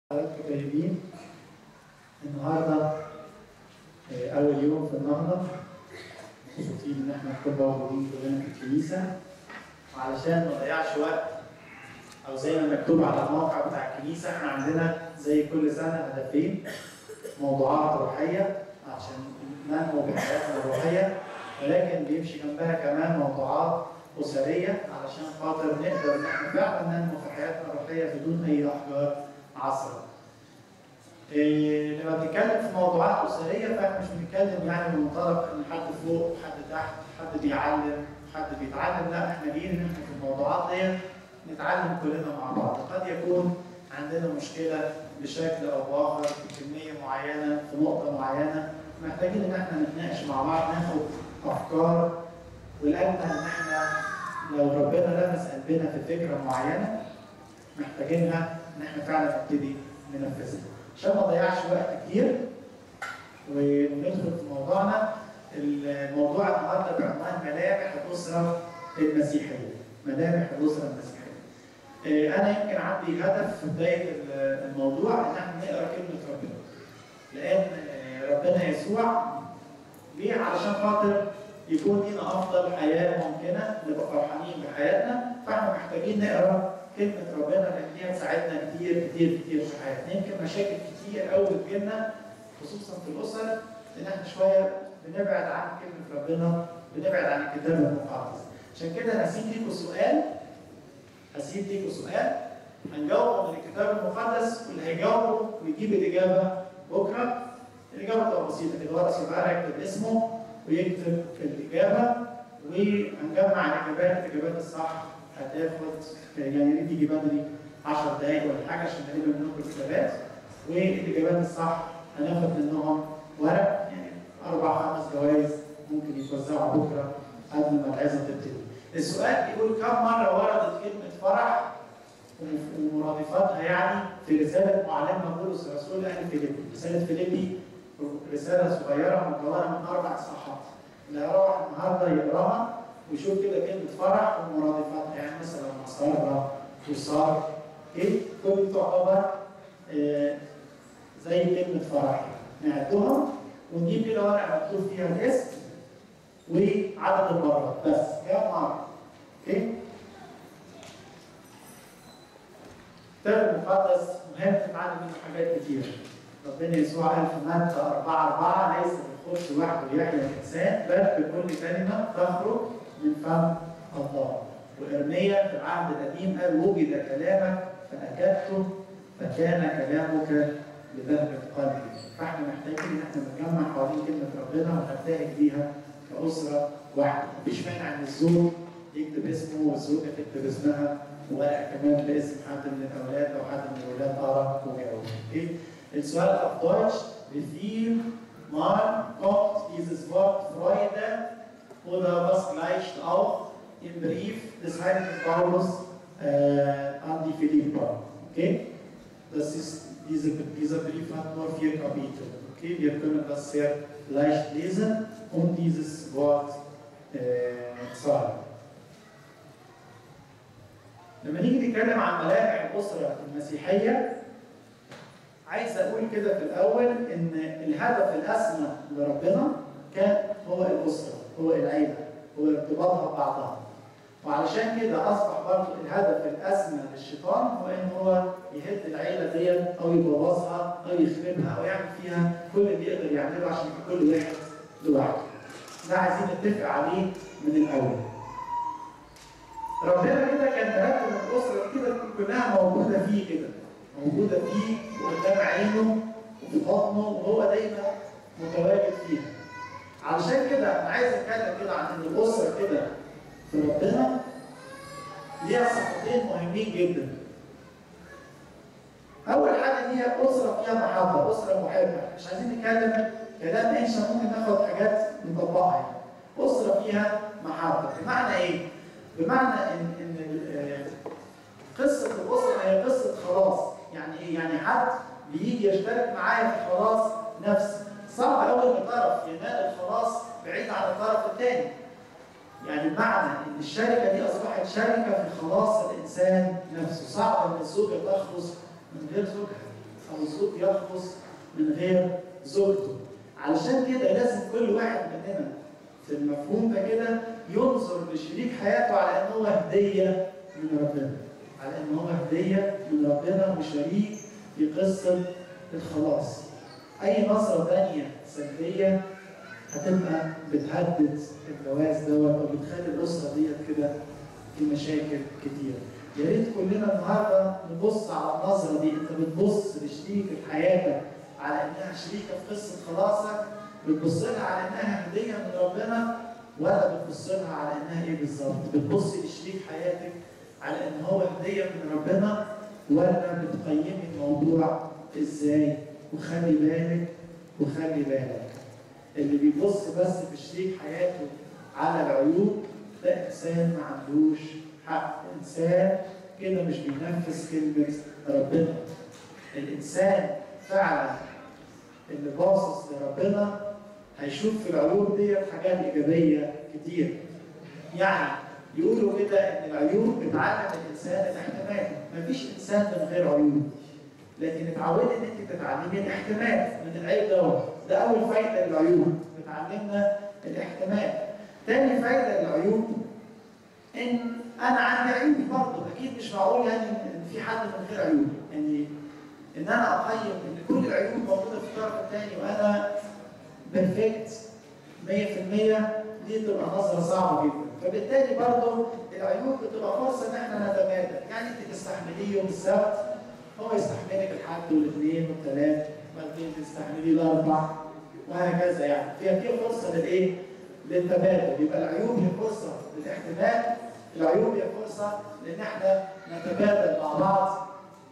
حضراتكم طيبين النهارده آه، أول يوم في النهضة مبسوطين إن إحنا نكون موجودين كلنا في الكنيسة وعلشان ما نضيعش وقت أو زي ما مكتوب على الموقع بتاع الكنيسة إحنا عندنا زي كل سنة هدفين موضوعات روحية عشان ننمو بحياتنا الروحية ولكن بيمشي جنبها كمان موضوعات أسرية علشان خاطر نقدر إن إحنا فعلا ننمو في حياتنا الروحية بدون أي أحجار عصرة. إيه لما بنتكلم في موضوعات أسرية فإحنا مش بنتكلم يعني من منطلق إن حد فوق حد تحت حد بيعلم حد بيتعلم لا إحنا جايين إن إحنا في الموضوعات دي نتعلم كلنا مع بعض قد يكون عندنا مشكلة بشكل أو بآخر في كمية معينة في نقطة معينة محتاجين إن إحنا نتناقش مع بعض ناخد أفكار والأجمل إن إحنا لو ربنا لمس قلبنا في فكرة معينة محتاجينها إن إحنا فعلا نبتدي ننفذها عشان ما نضيعش وقت كتير وندخل في موضوعنا الموضوع النهارده بعنوان ملامح الأسرة المسيحية ملامح الأسرة المسيحية إيه، أنا يمكن عندي هدف في بداية الموضوع إن احنا نقرا كلمة ربنا. لأن آه، ربنا يسوع ليه؟ علشان خاطر يكون لينا أفضل حياة ممكنة نبقى فرحانين بحياتنا فاحنا محتاجين نقرا كلمة ربنا لأن هي تساعدنا كتير كتير كتير في حياتنا. يمكن مشاكل كتير قوي بتجيلنا خصوصا في الأسر إن احنا شوية بنبعد عن كلمة ربنا بنبعد عن الكتاب المقدس. عشان كده أنا هسيب ليكوا سؤال هسيب ليكوا سؤال هنجاوبه من الكتاب المقدس واللي هيجاوبه ويجيب الإجابة بكرة الإجابة تبقى بسيطة كده ورقة صغيرة يكتب اسمه ويكتب الإجابة وهنجمع الإجابات الإجابات الصح هتاخد يعني يا ريت يجي بدري 10 دقايق ولا حاجة عشان نقلب منهم الإجابات والإجابات الصح هناخد منهم ورق يعني أربع خمس جوائز ممكن يتوزعوا بكرة قبل ما العظة تبتدي. السؤال بيقول كم مرة وردت كلمة فرح ومرادفاتها يعني في رسالة معلمنا بولس الرسول أهل فيليبي، رسالة فيليبي رسالة صغيرة مكونة من أربع إصحاحات. اللي هيروح النهارده يقراها ويشوف كده كلمة فرح ومرادفاتها يعني مثلا مسارة وصار إيه كل دي تعتبر آه زي كلمة فرح نعدهم ونجيب كده ورقة مكتوب فيها الاسم وعدد المرات بس كام مرة؟ اوكي؟ الكتاب المقدس مهم تتعلم منه حاجات كتير. ربنا يسوع قال في متى 4 4 ليس بالخبز وحده يحيى الانسان بل بكل كلمه تخرج من فم الله. وارميا في العهد القديم قال وجد كلامك فاكدته فكان كلامك بذهب قلبي. فاحنا محتاجين ان احنا نتجمع حوالين كلمه ربنا ونبتهج بيها كاسره واحده. مفيش مانع ان الزوج يكتب اسمه والزوجه تكتب اسمها وورقه كمان باسم حد من الاولاد او حد من الاولاد قرا وجاوب. اوكي؟ السؤال auf Deutsch, wie viel Mal kommt dieses Wort Freude oder was gleicht auch im Brief des heiligen Paulus äh, an die Philipper? Okay? Das ist, diese, dieser Brief hat nur vier Kapitel. Okay? Wir können das sehr leicht lesen und dieses Wort äh, sagen. لما نيجي نتكلم عن ملامح الأسرة المسيحية عايز اقول كده في الاول ان الهدف الاسمى لربنا كان هو الاسره هو العيله هو ارتباطها ببعضها وعلشان كده اصبح برضه الهدف الاسمى للشيطان هو ان هو يهد العيله ديت او يبوظها او يخربها او يعمل فيها كل اللي يقدر يعمله عشان يبقى كل واحد لوحده. ده عايزين نتفق عليه من الاول. ربنا كده كان مرتب الاسره كده كلها موجوده فيه كده موجودة فيه وقدام عينه وفي بطنه وهو دايما متواجد فيها. علشان كده أنا عايز أتكلم كده عن إن الأسرة كده في ربنا ليها صفتين مهمين جدا. أول حاجة إن هي أسرة فيها محبة، أسرة محبة، مش عايزين نتكلم كلام إنشا ممكن ناخد حاجات نطبقها يعني. أسرة فيها محبة، بمعنى إيه؟ بمعنى إن إن قصة الأسرة هي قصة خلاص، يعني ايه؟ يعني حد بيجي يشترك معايا في خلاص نفسي. صعب قوي ان طرف ينال الخلاص بعيد عن الطرف الثاني. يعني بمعنى ان الشركه دي اصبحت شركه في خلاص الانسان نفسه، صعب ان الزوجه تخلص من غير زوجها. او الزوج يخلص من غير زوجته علشان كده لازم كل واحد مننا في المفهوم ده كده ينظر لشريك حياته على ان هو هديه من ربنا على ان هو هديه من ربنا وشريك في قصه الخلاص اي نظره ثانيه سلبيه هتبقى بتهدد الجواز دوت او بتخلي الاسره ديت كده في مشاكل كتير يا ريت كلنا النهارده نبص على النظره دي انت بتبص لشريكه حياتك على انها شريكه في قصه خلاصك بتبص لها على انها هديه من ربنا ولا بتبص لها على انها ايه بالظبط؟ بتبص لشريك حياتك على ان هو هديه من ربنا ولا بتقيمي الموضوع ازاي؟ وخلي بالك وخلي بالك اللي بيبص بس في شريك حياته على العيوب ده انسان ما عندوش حق انسان كده مش بينفذ كلمه ربنا الانسان فعلا اللي باصص لربنا هيشوف في العيوب ديت حاجات ايجابيه كتير يعني يقولوا كده ان العيوب بتعلم الانسان الاحتمال مفيش انسان من غير عيوب لكن اتعودي ان انت تتعلمي الاحتمال من العيب دوت ده اول فايده للعيوب بتعلمنا الاحتمال تاني فايده للعيوب ان انا عندي عيوب برضه اكيد مش معقول يعني ان في حد من غير عيوب يعني ان انا اقيم ان كل العيوب موجوده في الطرف الثاني وانا بيرفكت 100% دي تبقى نظره صعبه جدا فبالتالي برضه العيوب بتبقى فرصه ان احنا نتبادل يعني انت تستحمليه يوم السبت هو يستحملك الحد والاثنين والثلاث بعدين تستحمليه الاربع وهكذا يعني فيها في فرصه للايه؟ للتبادل يبقى العيوب هي فرصه للاحتمال العيوب هي فرصه لان احنا نتبادل مع بعض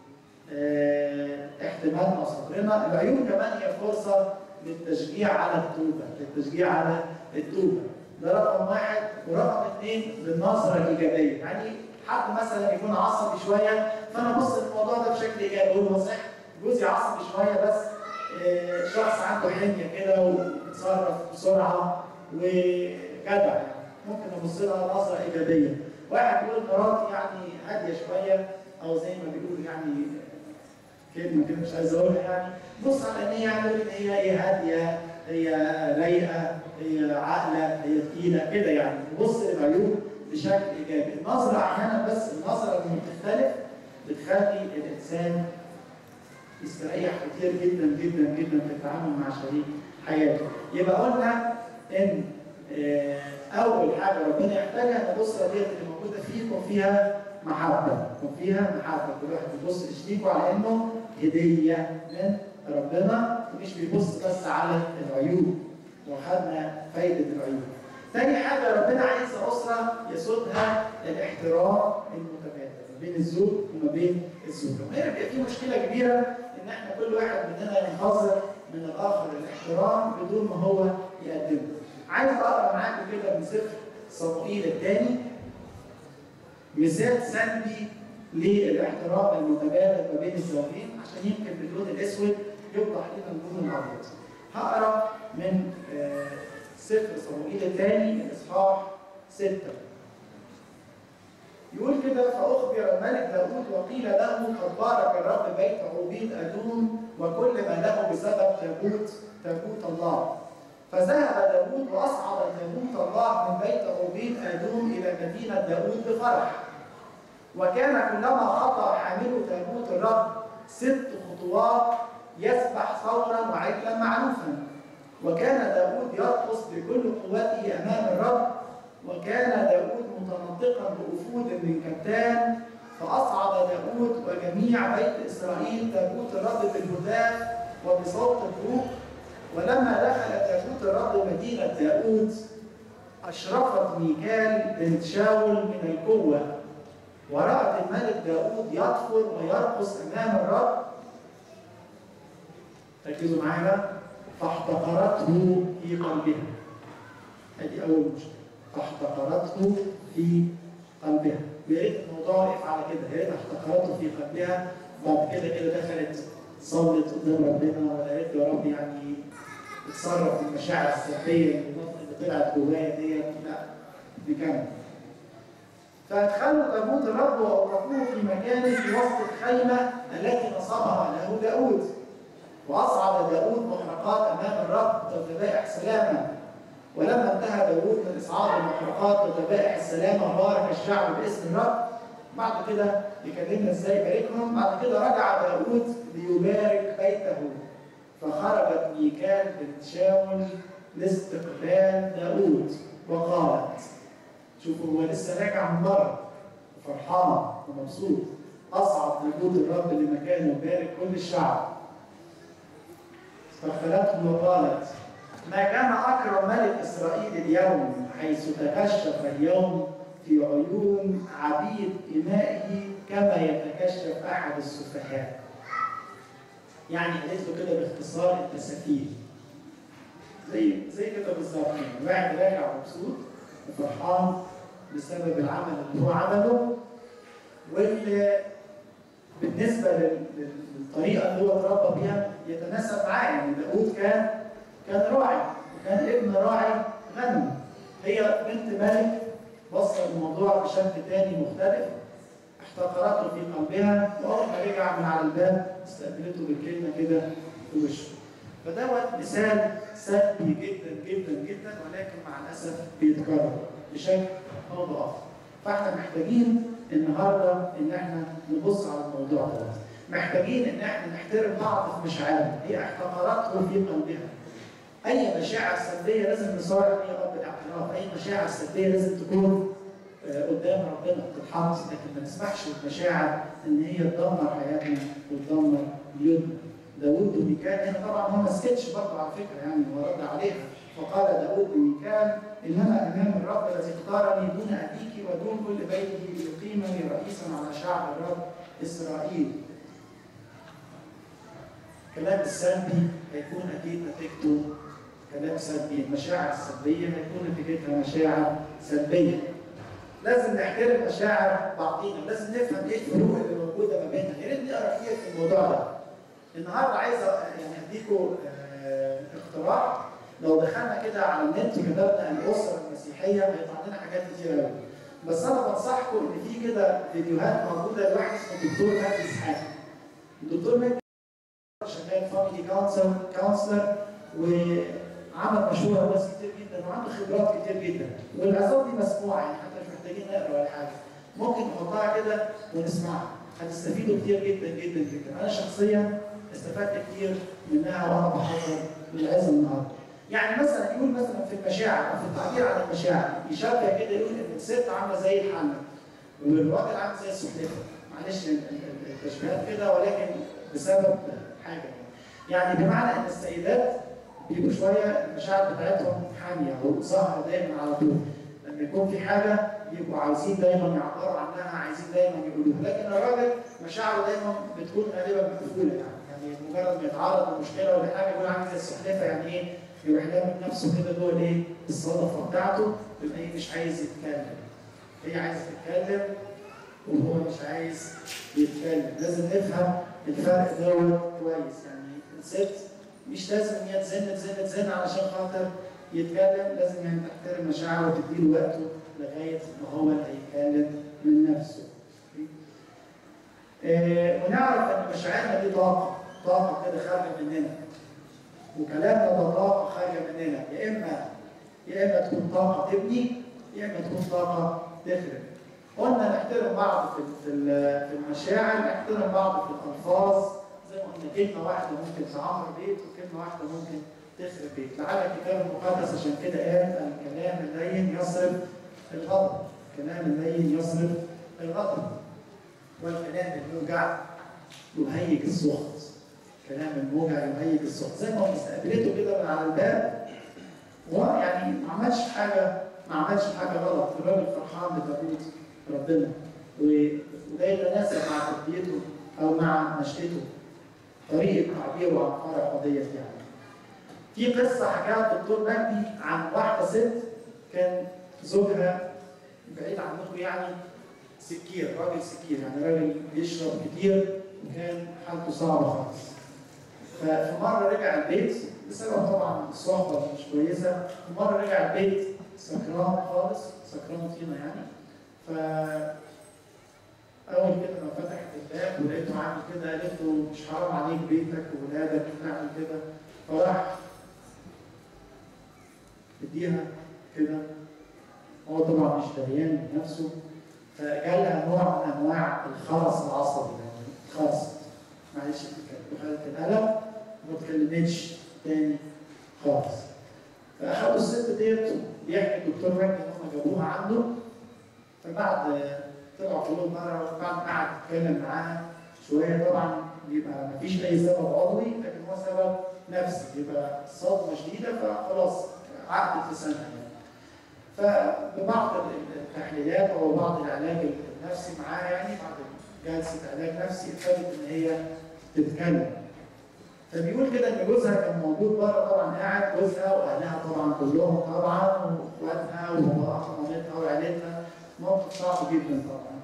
اه احتمالنا وصبرنا العيوب كمان هي فرصه للتشجيع على التوبه للتشجيع على التوبه ده رقم واحد ورقم اثنين للنظره الايجابيه يعني حد مثلا يكون عصبي شويه فانا ابص للموضوع ده بشكل ايجابي اقول هو صح جوزي عصبي شويه بس اه شخص عنده حميه كده وبيتصرف بسرعه وجدع ممكن ابص لها نظره ايجابيه واحد يقول مراتي يعني هاديه شويه او زي ما بيقول يعني كلمه كده مش عايز اقولها يعني بص على ان هي يعني ان هي هي هاديه هي رايقه هي عاقله هي تقيله كده يعني نبص للعيوب بشكل ايجابي النظره احيانا بس النظره اللي بتختلف بتخلي الانسان يستريح كتير جدا جدا جدا في التعامل مع شريك حياته يبقى قلنا ان اول حاجه ربنا يحتاجها ان الاسره ديت اللي موجوده فيه يكون فيها محبه يكون فيها محبه كل واحد بيبص لشريكه على انه هديه من ربنا ومش بيبص بس على العيوب وخدنا فايده العيوب. تاني حاجه ربنا عايز اسره يسودها الاحترام المتبادل ما بين الزوج وما بين الزوجه. وهنا بيبقى في مشكله كبيره ان احنا كل واحد مننا ينتظر من الاخر الاحترام بدون ما هو يقدمه. عايز اقرا معاكم كده من سفر صموئيل الثاني مثال سلبي للاحترام المتبادل ما بين الزوجين عشان يمكن باللون الاسود يوضح لنا اللون الابيض. هقرا من سفر صموئيل الثاني الاصحاح 6 يقول كده فاخبر الملك داود وقيل له قد بارك الرب بيت عبيد ادوم وكل ما له بسبب تابوت تابوت الله فذهب داود واصعد تابوت الله من بيت عبيد ادوم الى مدينه داود بفرح وكان كلما خطا حامل تابوت الرب ست خطوات يسبح ثورا وعجلا معروفا وكان داود يرقص بكل قوته امام الرب وكان داود متنطقا بأفود من كتان فأصعد داود وجميع بيت إسرائيل تابوت الرب بالهتاف وبصوت البروق ولما دخل تابوت الرب مدينة داود أشرفت ميكال بنت شاول من القوة ورأت الملك داود يطفر ويرقص أمام الرب ركزوا معايا فاحتقرته في قلبها هذه أول مشكلة فاحتقرته في قلبها ويا ريت الموضوع يقف على كده يا ريت احتقرته في قلبها بعد كده كده دخلت صلت قدام ربنا ولا ريت يا رب يعني اتصرف في المشاعر السلبيه اللي طلعت جوايا ديت لا نكمل فادخلوا تابوت الرب واوقفوه في مكانه في وسط الخيمه التي نصبها له داود واصعد داود محرقات امام الرب وذبائح سلامه ولما انتهى داود من اصعاد المحرقات وذبائح السلامه بارك الشعب باسم الرب بعد كده يكلمنا ازاي يباركهم بعد كده رجع داود ليبارك بيته فخرجت ميكال بنت شاول لاستقبال داود وقالت شوفوا هو لسه راجع من بره فرحان ومبسوط اصعد داود الرب لمكانه وبارك كل الشعب استقبلته وقالت ما كان اكرم ملك اسرائيل اليوم حيث تكشف اليوم في عيون عبيد إمائه كما يتكشف أحد السفهاء. يعني قالت له كده باختصار أنت سفيه. زي زي كده بالظبط يعني واحد راجع مبسوط وفرحان بسبب العمل اللي هو عمله واللي بالنسبه للطريقه اللي هو اتربى بيها يتناسب معاه يعني داوود كان كان راعي وكان ابن راعي غنم هي بنت ملك بص الموضوع بشكل تاني مختلف احتقرته في قلبها واول ما رجع من على الباب استقبلته بالكلمه كده في وشه فدوت مثال سلبي جدا جدا جدا ولكن مع الاسف بيتكرر بشكل او باخر فاحنا محتاجين النهارده ان احنا نبص على الموضوع ده محتاجين ان احنا نحترم بعض في مشاعرنا هي احتقرته في قلبها اي مشاعر سلبيه لازم نصارع فيها رب الاعتراف اي مشاعر سلبيه لازم تكون قدام ربنا تتحط لكن ما نسمحش للمشاعر ان هي تدمر حياتنا وتدمر بيوتنا داوود وميكال هنا طبعا هو ما سكتش برضه على فكره يعني هو رد عليها فقال داوود لميكال انما امام الرب الذي اختارني دون ابيك ودون كل بيته ليقيمني رئيسا على شعب الرب اسرائيل كلام السلبي هيكون اكيد نتيجته كلام سلبي المشاعر السلبيه هيكون نتيجتها مشاعر سلبيه لازم نحترم مشاعر بعضينا لازم نفهم ايه الفروق اللي موجوده ما بيننا يا ريت نقرا كتير في الموضوع ده النهارده عايز يعني اديكم اه اقتراح لو دخلنا كده على النت وكتبنا الاسره المسيحيه هيطلع لنا حاجات كتير قوي بس انا بنصحكم ان في كده فيديوهات موجوده لواحد اسمه الدكتور مجدي اسحاق الدكتور مجدي شغال فاميلي كونسل كونسلر وعمل مشهور ناس كتير جدا وعنده خبرات كتير جدا والعظات دي مسموعه يعني حتى مش محتاجين نقرا ولا حاجه ممكن نحطها كده ونسمعها هتستفيدوا كتير جدا جدا جدا انا شخصيا استفدت كتير منها وانا بحضر العظه النهارده يعني مثلا يقول مثلا في المشاعر او في التعبير عن المشاعر يشبه كده يقول ان الست عامله زي الحله والراجل عامل زي السلحفاه معلش التشبيهات كده ولكن بسبب حاجه يعني بمعنى ان السيدات بيبقوا شويه المشاعر بتاعتهم حاميه او ظاهره دايما على طول لما يكون في حاجه يبقوا عايزين دايما يعبروا عنها عايزين دايما يقولوها لكن الراجل مشاعره دايما بتكون غالبا مقفوله يعني يعني مجرد ما يتعرض لمشكله ولا حاجه يقول عامل زي السلحفاه يعني ايه يروح لامم نفسه كده جوه الايه الصدفه بتاعته يبقى ايه مش عايز يتكلم هي عايزه تتكلم وهو مش عايز يتكلم لازم نفهم الفرق دوت كويس يعني الست مش لازم ان هي تزن تزن تزن علشان خاطر يتكلم لازم يعني تحترم مشاعره وتديله وقته لغايه ما هو هيتكلم من نفسه. إيه ونعرف ان مشاعرنا دي طاقه طاقه كده خارجه مننا وكلامنا ده طاقه خارجه مننا يا اما يا اما تكون طاقه تبني يا اما تكون طاقه تخرب. قلنا نحترم بعض في في المشاعر نحترم بعض في الالفاظ زي ما قلنا كلمه واحده ممكن تعمر بيت وكلمه واحده ممكن تخرب بيت لعل الكتاب المقدس عشان كده قال الكلام اللين يصرف الغضب الكلام اللين يصرف الغضب والكلام الموجع يهيج السخط كلام الموجع يهيج السخط زي ما استقبلته كده من على الباب هو يعني ما عملش حاجه ما عملش حاجه غلط الراجل فرحان بتابوت ربنا وده يتناسب مع تربيته او مع نشأته طريقه تعبيره عن فرح قضيه يعني في قصه حكاها الدكتور مجدي عن واحده ست كان زوجها بعيد عنكم يعني سكير راجل سكير يعني راجل بيشرب كتير وكان حالته صعبه خالص ففي مره رجع البيت بسبب طبعا الصحبه مش كويسه في مره رجع البيت سكران خالص سكران طينه يعني ف اول كده ما فتحت الباب ولقيته عامل كده قالت له مش حرام عليك بيتك وولادك تعمل كده فراح اديها كده هو طبعا مش دريان بنفسه فجالها نوع من انواع الخرس العصبي يعني الخرس معلش بتتكلم خدت القلم وما اتكلمتش تاني خالص فاخدوا الست ديت بيحكي الدكتور مجدي ان هم جابوها عنده فبعد طلعوا كلهم مره بعد ما قعد يتكلم معاها شويه طبعا بيبقى مفيش اي سبب عضوي لكن هو سبب نفسي بيبقى صدمه شديده فخلاص عقدت لسانها يعني. فببعض التحليلات او بعض العلاج النفسي معاها يعني بعد جلسه علاج نفسي ابتدت ان هي تتكلم فبيقول كده ان جوزها كان موجود بره طبعا قاعد جوزها واهلها طبعا كلهم طبعا واخواتها ومامتها وعيلتها موقف صعب جدا طبعا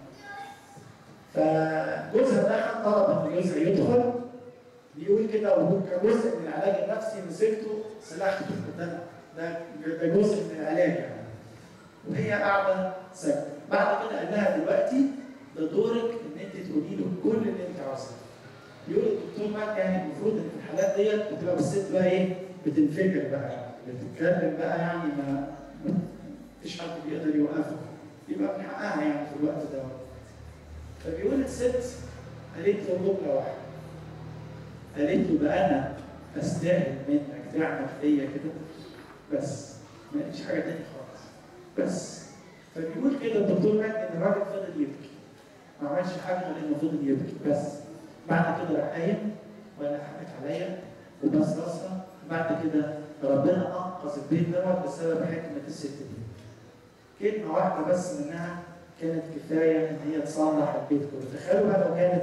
فجوزها دخل طلب ان جوزها يدخل بيقول كده وهو كجزء من العلاج النفسي مسكته سلخته ده ده ده جزء من العلاج يعني وهي قاعده ساكته بعد كده قال لها دلوقتي ده دورك ان انت تقولي له كل اللي انت عاوزاه يقول الدكتور بقى يعني المفروض ان في الحالات ديت بتبقى الست بقى ايه بتنفجر بقى بتتكلم بقى يعني ما مفيش حد بيقدر يوقفها يبقى من حقها يعني في الوقت ده فبيقول الست قالت له جمله واحده قالت له بقى انا استاهل منك تعمل فيا كده بس ما قالش حاجه تاني خالص بس فبيقول كده الدكتور مجدي ان الراجل فضل يبكي ما عملش حاجه غير انه فضل يبكي بس بعد كده راح قايم ولا حكت عليا وبس راسها بعد كده ربنا انقذ البيت دوت بسبب حكمه الست دي. كلمه واحده بس منها كانت كفايه ان هي تصلح البيت كله، تخيلوا بقى لو كانت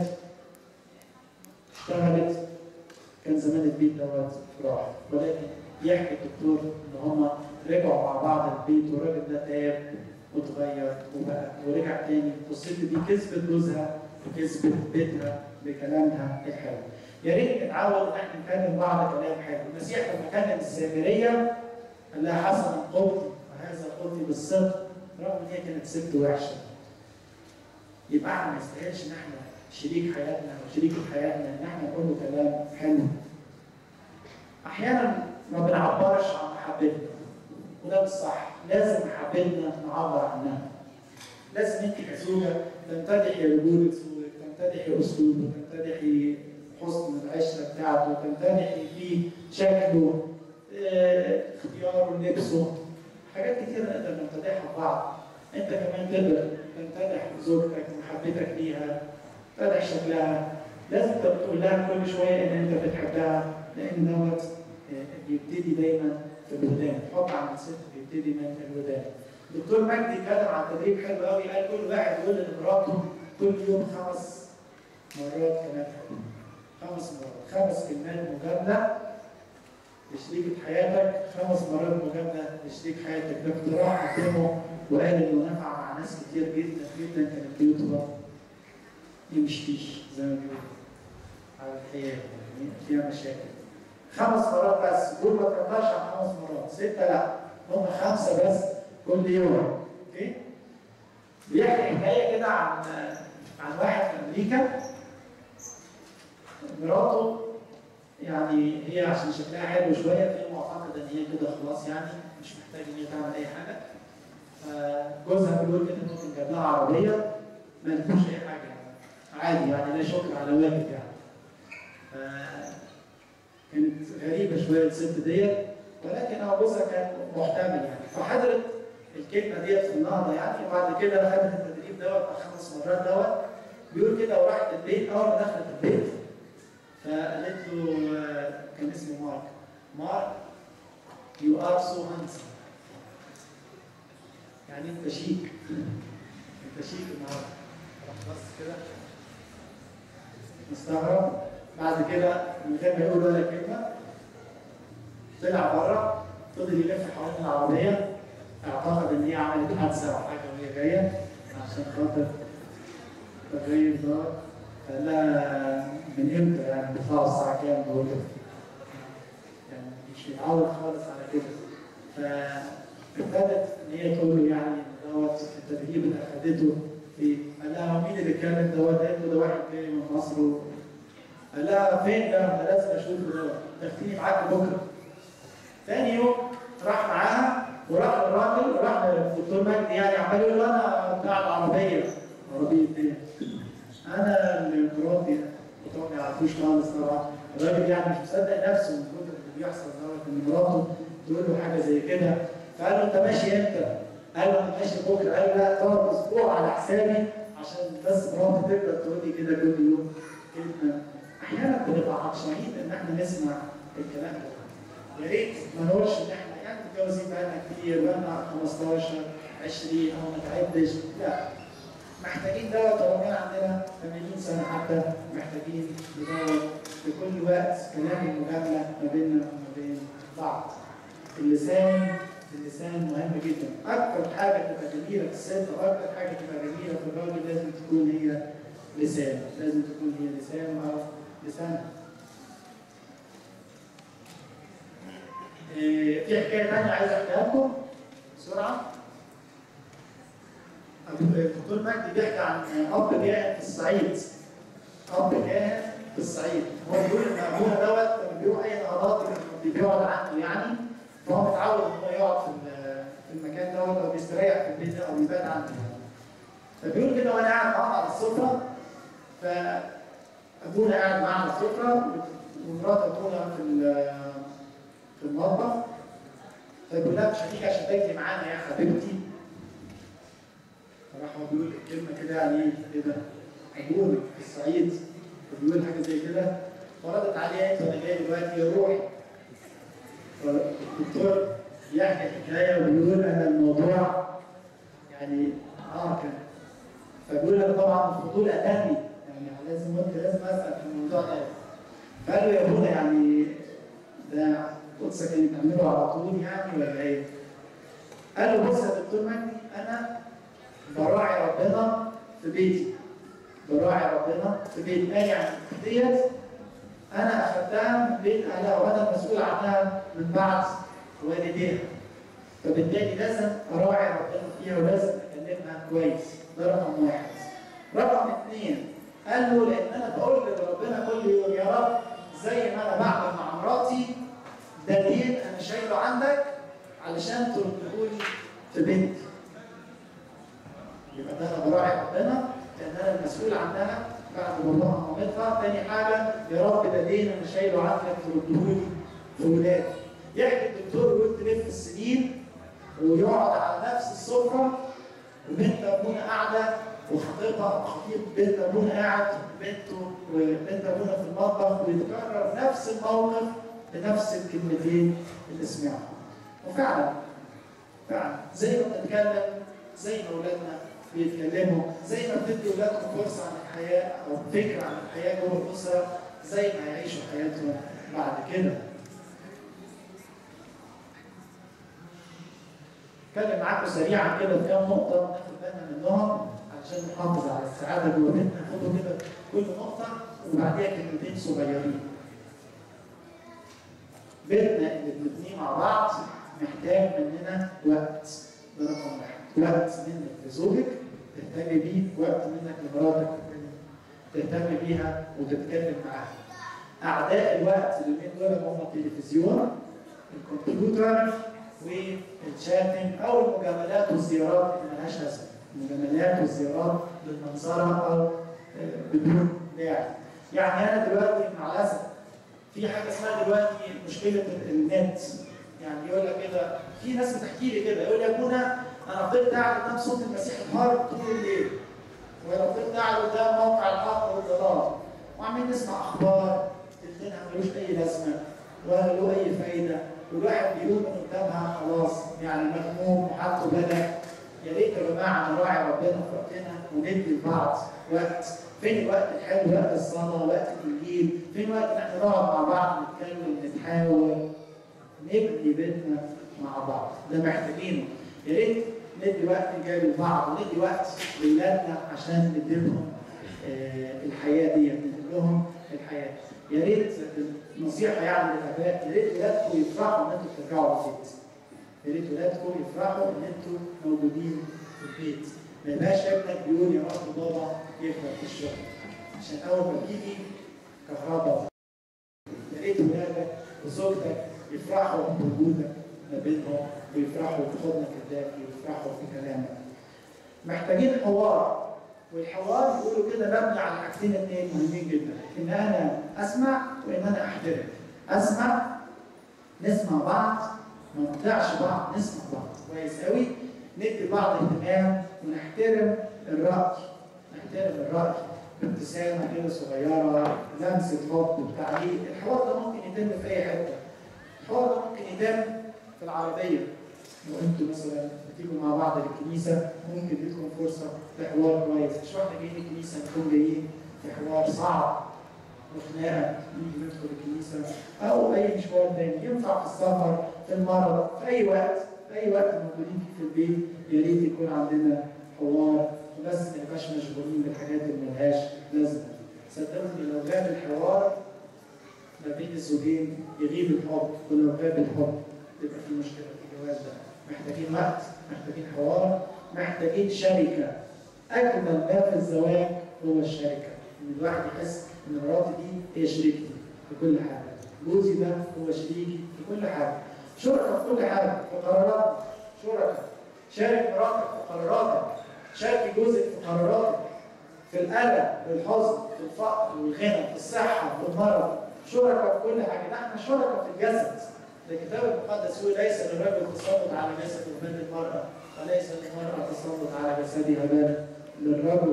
اشتغلت كان زمان البيت دوت راح ولكن يحكي الدكتور ان هم رجعوا مع بعض البيت والراجل ده تاب واتغير وبقى ورجع تاني والست دي كسبت جوزها وكسبت بيتها بكلامها الحلو. يا ريت نتعود ان احنا نكلم بعض كلام حلو، المسيح لما كلم السامريه قال لها حسنا قلت وهذا قلت بالصدق رغم ان هي كانت ست وحشه. يبقى احنا ما نستاهلش ان احنا شريك حياتنا او شريكة حياتنا ان احنا نقول له كلام حلو. احيانا ما بنعبرش عن محبتنا وده مش صح، لازم محبتنا نعبر عنها. لازم انت كزوجه تمتدحي رجوله زوجك، تمتدحي اسلوبه، تمتدحي حسن العشره بتاعته، تمتدحي في شكله، اه، اختياره، لبسه، حاجات كتير نقدر نمتدحها في بعض. انت كمان تقدر تمتدح زوجتك محبتك ليها، تمتدح شكلها، لازم تقول لها كل شويه ان انت بتحبها لان دوت اه، بيبتدي دايما في الودان، الحب عند الست بيبتدي من الودان. دكتور مجدي اتكلم عن تدريب حلو قوي قال كل واحد يقول لمراته كل يوم خمس مرات كلام حلو خمس مرات خمس كلمات مجامله لشريكة حياتك خمس مرات مجامله لشريك حياتك ده اقتراح قدمه وقال انه نفع مع ناس كتير جدا جدا كانت بيوتها يمشيش زي ما بيقولوا على الحياه يعني فيها مشاكل خمس مرات بس قول ما تكترش عن خمس مرات سته لا هم خمسه بس كل يوم اوكي بيحكي حكايه كده عن عن واحد في امريكا مراته يعني هي عشان شكلها حلو شويه فهي معتقده ان هي كده خلاص يعني مش محتاجه ان هي تعمل اي حاجه فجوزها بيقول كده ممكن جاب لها عربيه ما لقوش اي حاجه يعني عادي يعني لا شكر على واجب يعني كانت غريبه شويه الست ديت ولكن هو جوزها كان محتمل يعني فحضرت الكلمه ديت في النهضه يعني وبعد كده خدت التدريب دوت خمس مرات دوت بيقول كده وراحت البيت اول ما دخلت البيت فقالت له كان اسمه مارك مارك يو ار سو هانسم يعني انت شيك انت شيك النهارده راح بص كده مستغرب بعد كده من غير ما يقول ولا كلمه طلع بره فضل يلف حوالين العربيه اعتقد ان هي عملت حادثه او حاجه وهي جايه عشان خاطر تغير دار قال لها من امتى يعني بيطلعوا الساعه كام دول يعني مش متعود خالص على كده فابتدت ان هي تقول له يعني ان دوت التدريب اللي اخدته في قال لها هو مين اللي اتكلم دوت؟ قالت له ده واحد جاي من مصر و... قال لها فين ده؟ انا لازم اشوفه دوت تاخديني معاك بكره تاني يوم راح معاها وراح للراجل وراح للدكتور مجدي يعني عمال يقول له انا بتاع العربيه عربيه ايه؟ انا اللي مراتي بتوع ما يعرفوش خالص طبعا الراجل يعني مش مصدق نفسه من كتر اللي بيحصل دوت ان مراته تقول له حاجه زي كده فقال له انت ماشي امتى؟ قال له انا ماشي بكره قال له لا تقعد اسبوع على حسابي عشان بس مراتي تقدر تقول لي كده كل يوم كلمه احيانا بنبقى عطشانين ان احنا نسمع الكلام ده يا ريت ما نقولش ان احنا يعني متجوزين بقالنا كتير بقالنا 15 20 او ما تعدش لا محتاجين دوت رغم عندنا 80 سنه حتى محتاجين ندور في كل وقت كلام المجامله ما بيننا وما بين بعض. اللسان اللسان مهم جدا، اكثر حاجه تبقى جميله في الست واكثر حاجه تبقى جميله في الراجل لازم تكون هي لسان، لازم تكون هي لسان او لسانها. إيه، في حكايه ثانيه عايز احكيها لكم بسرعه. الدكتور مجدي بيحكي عن اب كاهن في الصعيد اب كاهن في الصعيد هو بيقول ان ابونا دوت لما بيروح اي نهارات كان بيقعد عنده يعني فهو متعود ان هو يقعد في في المكان دوت او بيستريح في البيت ده او يبات عنده فبيقول كده وانا قاعد معاه على السفره فابونا قاعد معاه على السفره ومرات ابونا في في المطبخ فبيقول لها مش هتيجي عشان تاكلي معانا يا حبيبتي فراح هو بيقول كلمه كده يعني ايه كده ابونا في الصعيد فبيقول حاجه زي كده فردت عليه انت انا جاي دلوقتي روح فالدكتور يحكي الحكايه وبيقول انا الموضوع يعني اه كان فبيقول لك طبعا الفضول اتاني يعني لازم قلت لازم اسال في الموضوع ده فقال له يا ابونا يعني ده قدسك اللي بتعمله على طول يعني ولا ايه؟ قال له بص يا دكتور مجدي انا براعي ربنا في بيتي براعي ربنا في بيتي قال يعني ديت انا اخذتها من بيت اهلها وانا المسؤول عنها من بعد والديها فبالتالي لازم اراعي ربنا فيها ولازم اكلمها كويس ده رقم واحد رقم اثنين قال له لان انا بقول لربنا كل يوم يا رب زي ما انا بعمل مع مراتي ده دين انا شايله عندك علشان تردهولي في بيتي يبقى ده انا براعي ربنا لان انا المسؤول عنها بعد باباها ومامتها، تاني حاجه يا رب ده دين انا شايله عنك تردهولي في ولادي. يحكي الدكتور ويقول تلف السنين ويقعد على نفس السفره وبنت ابونا قاعده وخطيبها خطيب بنت ابونا قاعد بنته وبنت ابونا في المطبخ ويتكرر نفس الموقف بنفس الكلمتين اللي سمعهم. وفعلا فعلا زي ما بنتكلم زي ما اولادنا بيتكلموا زي ما بتدي اولادكم فرصه عن الحياه او فكره عن الحياه جوه الاسره زي ما هيعيشوا حياتهم بعد كده. اتكلم معاكم سريعا كده في كام نقطه ناخد بالنا منهم علشان نحافظ على السعاده جوه بيتنا خدوا كده كل نقطه وبعديها كلمتين صغيرين. بيتنا اللي بنبنيه مع بعض محتاج مننا وقت ده رقم واحد. وقت منك لزوجك تهتم بيه وقت منك لمراتك تهتم بيها وتتكلم معاها اعداء الوقت اليومين دول هم التلفزيون الكمبيوتر والشاتنج او المجاملات والزيارات اللي ملهاش لازمه المجاملات والزيارات للمنظره او بدون داعي يعني انا دلوقتي مع الاسف في حاجه اسمها دلوقتي مشكله النت يعني يقول لك كده في ناس بتحكي لي كده يقول لي يا ابونا انا فضلت قاعد قدام صوت المسيح الحار طول الليل وانا فضلت قاعد قدام موقع الحق والضلال وعمالين نسمع اخبار تلتينها ملوش اي لازمه ولا له اي فايده والواحد بيقوم من قدامها خلاص يعني مهموم وحالته بدا يا ريت يا جماعه نراعي ربنا في وقتنا وندي لبعض وقت فين الوقت الحلو وقت الصلاه وقت الانجيل فين وقت ان احنا نقعد مع بعض نتكلم نتحاور نبني بيتنا مع بعض ده محتاجينه يا ريت ندي وقت جاي لبعض وندي وقت لاولادنا عشان نديلهم آه الحياه دي ندي لهم الحياه يا ريت نصيحه يعني للاباء يا ريت ولادكم يفرحوا ان انتوا ترجعوا البيت يا ريت ولادكم يفرحوا ان انتوا موجودين في البيت ما يبقاش ابنك بيقول يا رب بابا يفضل في الشغل عشان اول ما بيجي كهرباء يا ريت ولادك وزوجتك يفرحوا بوجودك ما بينهم ويفرحوا بحضنك الدافي ويفرحوا في كلامك. محتاجين حوار والحوار بيقولوا كده مبني على حاجتين اثنين مهمين جدا ان انا اسمع وان انا احترم. اسمع نسمع بعض ما نقطعش بعض نسمع بعض كويس قوي ندي بعض اهتمام ونحترم الراي نحترم الراي ابتسامه كده صغيره لمسه حب وتعليق الحوار ده ممكن يتم في اي حته الحوار ده ممكن يتم في العربيه لو انتوا مثلا بتيجوا مع بعض للكنيسه ممكن تديكم فرصه لحوار كويس مش واحنا جايين الكنيسه نكون جايين في حوار صعب وخناقه نيجي ندخل الكنيسه او اي مشوار تاني ينفع في السفر في المرض في اي وقت في اي وقت موجودين فيه في البيت يا ريت يكون عندنا حوار بس ما نبقاش مشغولين بالحاجات اللي ملهاش لازمه صدقوني لو غاب الحوار ما بين الزوجين يغيب الحب ولو غاب الحب تبقى في مشكله في الجواز ده محتاجين وقت محتاجين حوار محتاجين شركه اجمل ما في الزواج هو الشركه ان الواحد يحس ان مراتي دي هي شريكتي في كل حاجه جوزي ده هو شريكي في كل حاجه شركه في كل حاجه في قراراتنا شركه شارك مراتك في قراراتك شارك جوزك في قراراتك في الألم والحزن في الفقر والغنى في الصحة في المرض شركاء في كل حاجة نحن شركاء في الجسد الكتاب المقدس يقول ليس للرجل تسلط على جسده بل للمرأة وليس للمرأة تسلط على جسدها بل للرجل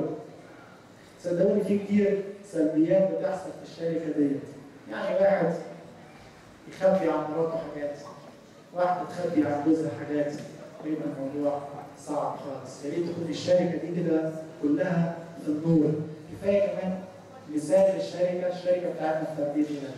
صدقوني في كتير سلبيات بتحصل في الشركة ديت يعني واحد يخبي عن مراته حاجات واحدة تخبي عن جوزها حاجات ويبقى الموضوع صعب خالص يا ريت تكون الشركة دي كده كلها في النور كفاية كمان مثال الشركة الشركة بتاعتنا في تربية الولاد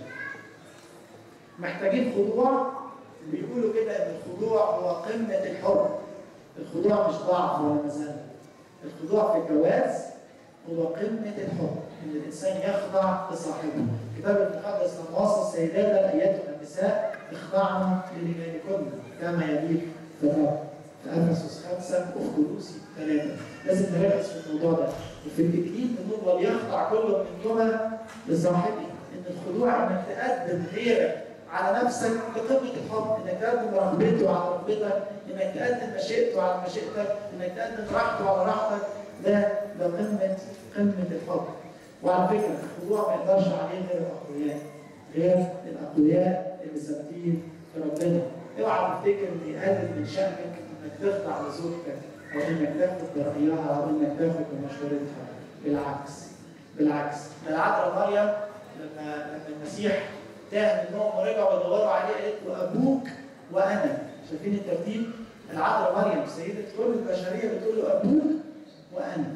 محتاجين خضوع بيقولوا كده ان الخضوع هو قمة الحب الخضوع مش ضعف ولا مزاج الخضوع في الجواز هو قمة الحب ان الانسان يخضع لصاحبه الكتاب المقدس لما وصى السيدات ايتها النساء اخضعنا لرجالكن كما يليق في الرب في افسس خمسه وفي كولوسي ثلاثه لازم نركز في الموضوع ده وفي التجديد بنقول وليخضع كل منكما لصاحبه ان الخضوع انك تقدم غيرك على نفسك لقمه الحب انك تقدم رغبته على رغبتك انك تقدم مشيئته على مشيئتك انك تقدم راحته على راحتك ده ده قمه قمه الحب وعلى فكره الخضوع ما يقدرش عليه غير الاقوياء غير الاقوياء اللي ثابتين في ربنا اوعى تفتكر ان يقلل من شأنك انك تخضع لزوجتك او انك تاخد برايها او انك تاخد بمشورتها بالعكس بالعكس ده العذراء مريم لما لما المسيح تاه منهم ورجعوا يدوروا عليه قالت له ابوك وانا شايفين الترتيب العذراء مريم سيده كل البشريه بتقول له ابوك وانا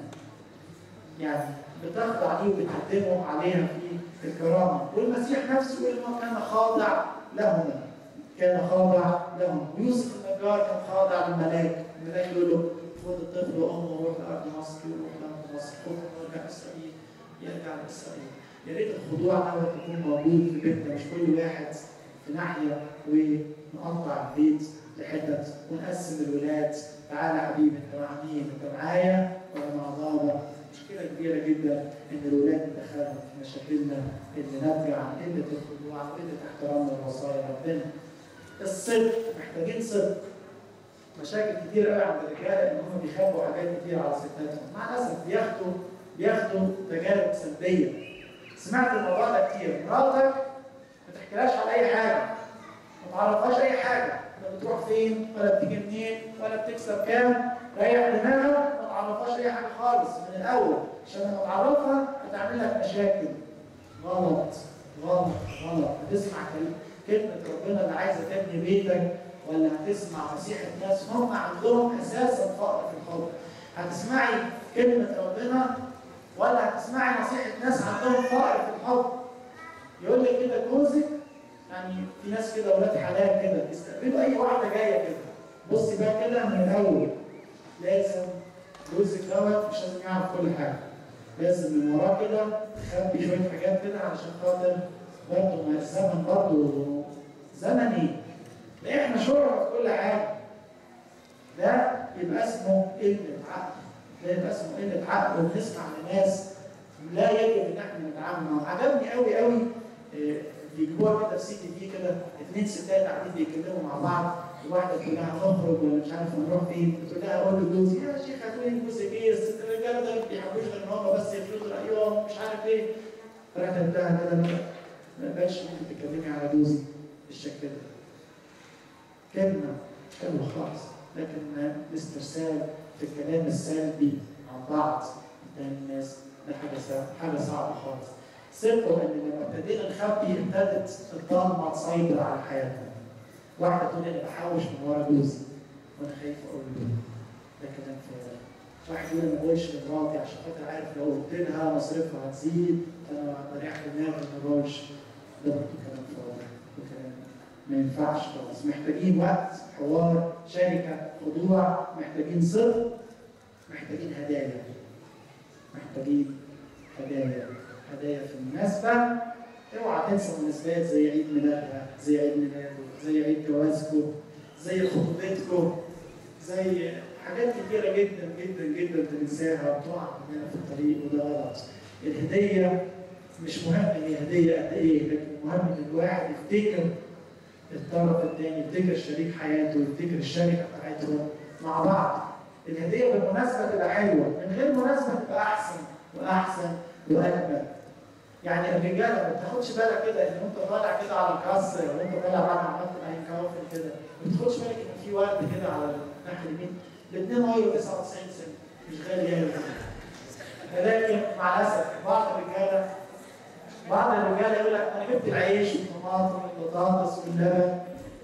يعني بتخضع ليه وبتقدمه عليها في الكرامه والمسيح نفسه يقول انه كان خاضع لهما كان خاضع لهم يوسف النجار كان خاضع للملاك الملاك يقول له خذ الطفل وامه وروح لارض مصر يروح لارض مصر خذ وارجع اسرائيل يرجع لاسرائيل يا ريت الخضوع دوت يكون موجود في بيتنا مش كل واحد في ناحيه ونقطع البيت لحتت ونقسم الولاد تعالى يا حبيبي انت مع مين؟ انت معايا ولا مع بابا؟ مشكله كبيره جدا ان الولاد ندخلهم في مشاكلنا اللي ناتجه عن قله الخضوع وقله احترامنا لوصايا ربنا. الصدق محتاجين صدق مشاكل كتير قوي عند الرجاله ان هم بيخبوا حاجات كتير على ستاتهم مع الاسف بياخدوا بياخدوا تجارب سلبيه سمعت الموضوع ده كتير مراتك ما تحكيلهاش على اي حاجه ما تعرفهاش اي حاجه لا بتروح فين ولا بتيجي منين ولا بتكسب كام ريح دماغك ما تعرفهاش اي حاجه خالص من الاول عشان لما تعرفها هتعمل لك مشاكل غلط غلط غلط هتسمع كلمه ربنا اللي عايزه تبني بيتك ولا هتسمع نصيحه ناس هم عندهم اساسا فقر في الحب هتسمعي كلمه ربنا ولا هتسمعي نصيحه ناس عندهم فقر في الحب يقول لك كده جوزك يعني في ناس كده ولاد حلال كده بيستقبلوا اي واحده جايه كده بصي بقى كده من الاول لازم جوزك دوت مش لازم يعرف كل حاجه لازم من وراه كده تخبي شويه حاجات كده علشان خاطر برضه ما الزمن برضه زمني لا احنا شرع في كل حاجه ده يبقى اسمه قله عقل ده يبقى اسمه قله عقل وبنسمع لناس لا يجب ان احنا نتعامل معاهم عجبني قوي قوي آه، بيجيبوها كده في سي تي في كده اثنين ستات قاعدين بيتكلموا مع بعض واحده تقول لها هنخرج ولا مش عارف هنروح فين تقول لها اقول لجوزي يا شيخ هتقولي جوزك ايه الست الرجاله ده ما بيحبوش غير ان هم بس يفرضوا رايهم مش عارف ايه فراحت قلت لها لا لا لا ما بقاش ممكن تتكلمي على جوزي بالشكل ده كلمه حلوه خالص لكن الاسترسال في الكلام السلبي عن بعض قدام الناس ده حاجه صعبه حاجه صعبه خالص ثقوا ان لما ابتدينا نخبي ابتدت الضلمه تسيطر على حياتنا واحده تقول انا بحوش من ورا جوزي وانا خايف اقول له ده كلام فارغ واحد يقول انا بقولش لمراتي عشان خاطر عارف لو قلت لها مصاريفها هتزيد انا بريح دماغي ما بقولش ده برضه كلام فاضي وكلام ما ينفعش خالص محتاجين وقت حوار شركه خضوع محتاجين صدق محتاجين هدايا محتاجين هدايا هدايا في المناسبة اوعى تنسى مناسبات زي عيد ميلادها زي عيد ميلاده زي عيد جوازكم زي خطوبتكم زي حاجات كتيرة جدا جدا جدا بننساها وبتقع مننا في الطريق وده غلط الهدية مش مهم هي هدية قد ايه لكن المهم ان الواحد يفتكر الطرف الثاني يفتكر شريك حياته يفتكر الشركة بتاعتهم مع بعض الهدية بالمناسبة تبقى حلوة من غير مناسبة تبقى أحسن وأحسن وأجمل يعني الرجاله ما بتاخدش بالك كده ان انت طالع كده على الكسر وانت طالع بعد ما عملت اي كوافل كده ما بتاخدش بالك ان في ورد كده على الناحيه اليمين الاثنين يورو 99 سنت مش غالي يعني لكن مع الاسف بعض الرجاله بعض الرجاله يقول لك انا جبت العيش والطماطم والبطاطس واللبن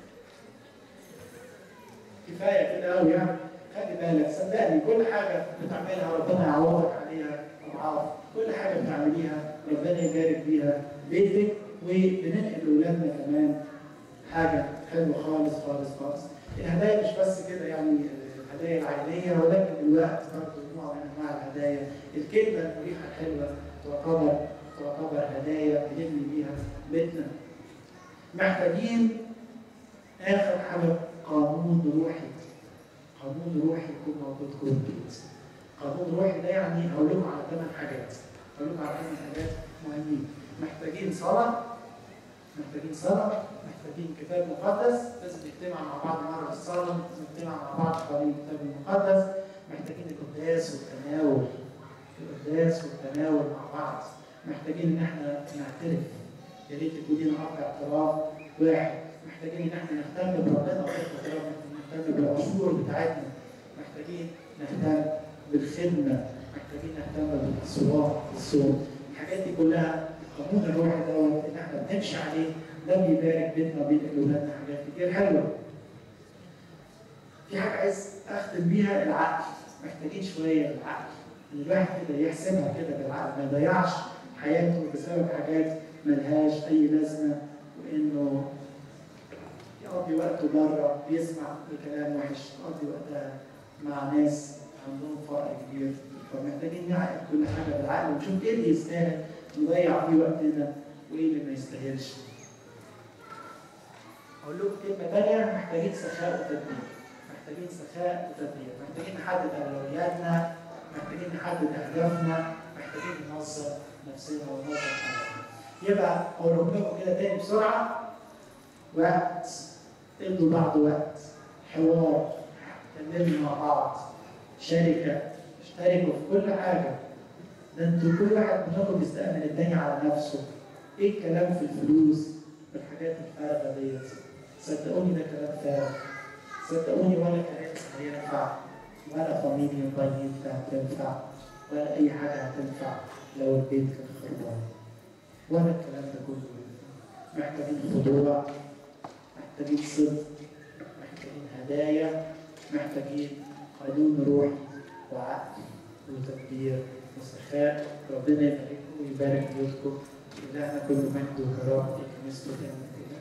كفايه كده قوي يعني خلي بالك صدقني كل حاجه بتعملها ربنا يعوضك عليها اضعاف كل حاجه بتعمليها ربنا يبارك بيها بيتك وبننقل لاولادنا كمان حاجه حلوه خالص خالص خالص الهدايا مش بس كده يعني الهدايا العائليه ولكن الوقت برضه نوع من انواع الهدايا الكلمه المريحه الحلوه تعتبر تعتبر هدايا بنبني بيها بيتنا محتاجين اخر حاجه قانون روحي قانون روحي يكون موجود جوه البيت قانون روحي ده يعني هقول لكم على ثمان حاجات هقول لكم على ثمان حاجات مهمين محتاجين صلاه محتاجين صلاه محتاجين كتاب مقدس لازم نجتمع مع بعض مره في الصلاه نجتمع مع بعض حوالين الكتاب المقدس محتاجين القداس والتناول القداس والتناول مع بعض محتاجين ان احنا نعترف يا ريت يكون لنا اب اعتراف واحد محتاجين ان احنا نهتم بربنا واحنا نهتم بالعشور بتاعتنا محتاجين نهتم بالخدمه محتاجين نهتم بالصوم الصوم الحاجات دي كلها القانون الروحي دوت اللي احنا بنمشي عليه ده بيبارك بيتنا وبينقل لاولادنا حاجات كتير حلوه. في حاجه عايز اختم بيها العقل محتاجين شويه العقل ان الواحد كده يحسبها كده بالعقل ما يضيعش حياته بسبب حاجات ملهاش اي لازمه وانه يقضي وقته بره بيسمع بكلام وحش يقضي وقتها مع ناس عندهم فقر كبير فمحتاجين نعقل كل حاجه بالعقل ونشوف ايه اللي يستاهل نضيع فيه وقتنا وايه اللي ما يستاهلش. اقول لكم كلمه ثانيه محتاجين سخاء وتدبير. محتاجين سخاء وتدبير، محتاجين نحدد اولوياتنا، محتاجين نحدد اهدافنا، محتاجين ننظم نفسنا وننظم حياتنا. يبقى اقول لكم كده تاني بسرعه وقت ادوا بعض وقت حوار اتكلموا مع بعض شركه اشتركوا في كل حاجه ده انتوا كل واحد منكم بيستأمن التاني على نفسه ايه الكلام في الفلوس والحاجات الفارغه ديت صدقوني ده كلام فارغ صدقوني ولا كلام هينفع ولا فاميليا طيب هتنفع ولا اي حاجه هتنفع لو البيت كان خربان ولا الكلام ده كله محتاجين خضوع محتاجين صدق محتاجين هدايا محتاجين قانون روحي وعقل وتدبير وسخاء ربنا يبارككم ويبارك بيوتكم إلهنا كل مجد وكرامة في كنيسته